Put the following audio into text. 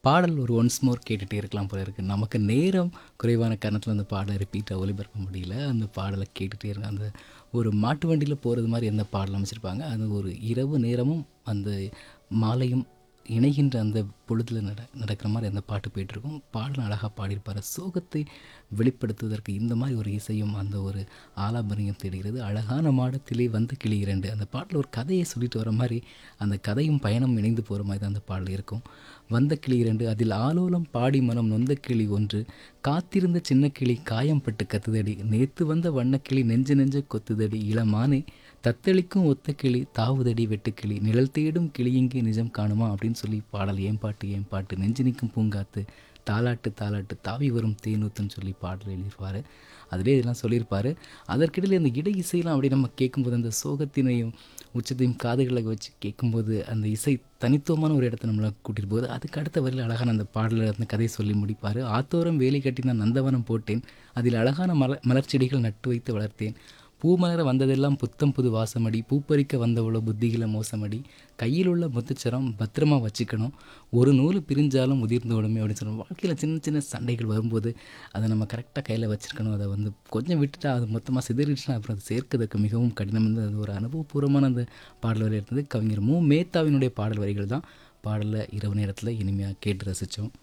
பாடல் ஒரு once more கேட்டுகிட்டே இருக்கலாம் போல இருக்குது நமக்கு நேரம் குறைவான காரணத்தில் அந்த பாடலை ரிப்பீட்டாக ஒளிபரப்ப முடியல அந்த பாடலை கேட்டுகிட்டே இருக்க அந்த ஒரு மாட்டு வண்டியில் போகிறது மாதிரி எந்த பாடல் அமைச்சிருப்பாங்க அது ஒரு இரவு நேரமும் அந்த மாலையும் இணைகின்ற அந்த பொழுதில் நட நடக்கிற மாதிரி அந்த பாட்டு போயிட்டுருக்கும் பாடல் அழகாக பாடியிருப்பார் சோகத்தை வெளிப்படுத்துவதற்கு இந்த மாதிரி ஒரு இசையும் அந்த ஒரு ஆலாபரியம் தேடுகிறது அழகான மாடத்திலே வந்து கிளி இரண்டு அந்த பாட்டில் ஒரு கதையை சொல்லிட்டு வர மாதிரி அந்த கதையும் பயணம் இணைந்து போகிற மாதிரி தான் அந்த பாடல் இருக்கும் வந்த கிளி இரண்டு அதில் ஆலோலம் பாடி மனம் நொந்த கிளி ஒன்று காத்திருந்த சின்ன கிளி காயம்பட்டு கத்துதடி நேத்து வந்த வண்ணக்கிளி நெஞ்சு நெஞ்ச கொத்துதடி இளமானே தத்தளிக்கும் ஒத்த கிளி தாவுதடி வெட்டுக்கிளி நிழல் தேடும் கிளியிங்கே நிஜம் காணுமா அப்படின்னு சொல்லி பாடல் ஏன் பாட்டு ஏன் பாட்டு நெஞ்சு நிற்கும் பூங்காத்து தாலாட்டு தாலாட்டு தாவி வரும் தேனூத்துன்னு சொல்லி பாடல் எழுதியிருப்பார் அதிலே இதெல்லாம் சொல்லியிருப்பார் அதற்கிடையில் அந்த இடை இசையெல்லாம் அப்படி நம்ம கேட்கும்போது அந்த சோகத்தினையும் உச்சத்தையும் காதுகளை வச்சு கேட்கும்போது அந்த இசை தனித்துவமான ஒரு இடத்த நம்மளை கூட்டிட்டு போகுது அதுக்கு அடுத்த வரையில் அழகான அந்த பாடலில் அந்த கதையை சொல்லி முடிப்பார் ஆத்தோரம் வேலி கட்டி நான் நந்தவனம் போட்டேன் அதில் அழகான மலர் மலர்ச்செடிகள் நட்டு வைத்து வளர்த்தேன் பூமலர வந்ததெல்லாம் புத்தம் புது வாசமடி பூப்பறிக்க வந்தவளோ புத்திகளை மோசமடி கையில் உள்ள முத்துச்சரம் பத்திரமா வச்சுக்கணும் ஒரு நூல் பிரிஞ்சாலும் உதிர்ந்தோடுமே அப்படின்னு சொல்லுவோம் வாழ்க்கையில் சின்ன சின்ன சண்டைகள் வரும்போது அதை நம்ம கரெக்டாக கையில் வச்சுருக்கணும் அதை வந்து கொஞ்சம் விட்டுட்டா அது மொத்தமாக சிதறிடுச்சுன்னா அப்புறம் அது சேர்க்கிறதுக்கு மிகவும் கடினம் வந்து அது ஒரு அனுபவபூர்வமான அந்த பாடல் வரி இருந்தது கவிஞர் மு மேத்தாவினுடைய பாடல் வரிகள் தான் பாடலில் இரவு நேரத்தில் இனிமையாக கேட்டு ரசித்தோம்